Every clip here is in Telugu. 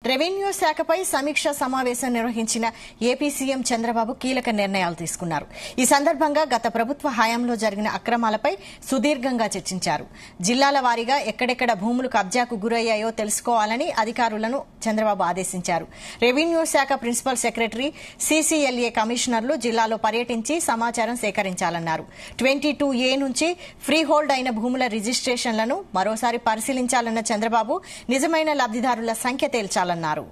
రెవెన్యూ శాఖపై సమీక్ష సమావేశం నిర్వహించిన ఏపీ సీఎం చంద్రబాబు కీలక నిర్ణయాలు తీసుకున్నారు ఈ సందర్భంగా గత ప్రభుత్వ హయాంలో జరిగిన అక్రమాలపై సుదీర్ఘంగా చర్చించారు జిల్లాల వారీగా ఎక్కడెక్కడ భూములు కబ్జాకు గురయ్యాయో తెలుసుకోవాలని అధికారులను చంద్రబాబు ఆదేశించారు రెవెన్యూ శాఖ ప్రిన్సిపల్ సెక్రటరీ సీసీఎల్ఏ కమిషనర్లు జిల్లాలో పర్యటించి సమాచారం సేకరించాలన్నారు ట్వంటీ టూ ఏ నుంచి ఫ్రీ హోల్డ్ అయిన భూముల రిజిస్ట్రేషన్లను మరోసారి పరిశీలించాలన్న చంద్రబాబు నిజమైన లబ్దిదారుల సంఖ్య తేల్చాలన్నారు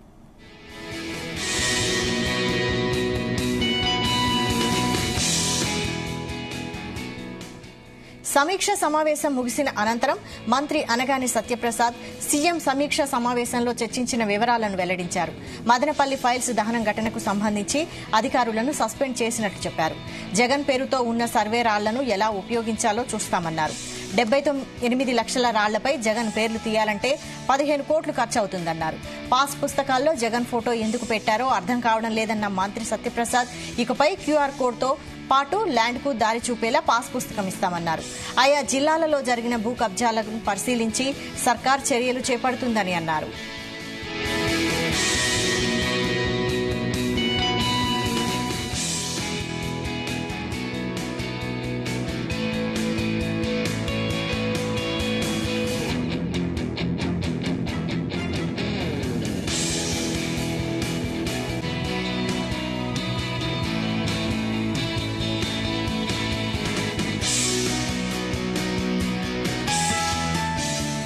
సమీక్ష సమావేశం ముగిసిన అనంతరం మంత్రి అనగాని సత్యప్రసాద్ సీఎం సమీక్ష సమావేశంలో చర్చించిన వివరాలను వెల్లడించారు మదనపల్లి ఫైల్స్ దహనం ఘటనకు సంబంధించి అధికారులను సస్పెండ్ చేసినట్లు చెప్పారు జగన్ పేరుతో ఉన్న సర్వే రాళ్లను ఎలా ఉపయోగించాలో చూస్తామన్నారు డెబ్బై ఎనిమిది లక్షల రాళ్లపై జగన్ పేర్లు తీయాలంటే పదిహేను కోట్లు ఖర్చు అవుతుందన్నారు పాస్ పుస్తకాల్లో జగన్ ఫోటో ఎందుకు పెట్టారో అర్థం కావడం లేదన్న మంత్రి సత్యప్రసాద్ ఇకపై క్యూఆర్ కోడ్తో పాటు ల్యాండ్కు దారి చూపేలా పాస్ పుస్తకం ఇస్తామన్నారు ఆయా జిల్లాలలో జరిగిన భూ కబ్జాలను పరిశీలించి సర్కార్ చర్యలు చేపడుతుందని అన్నారు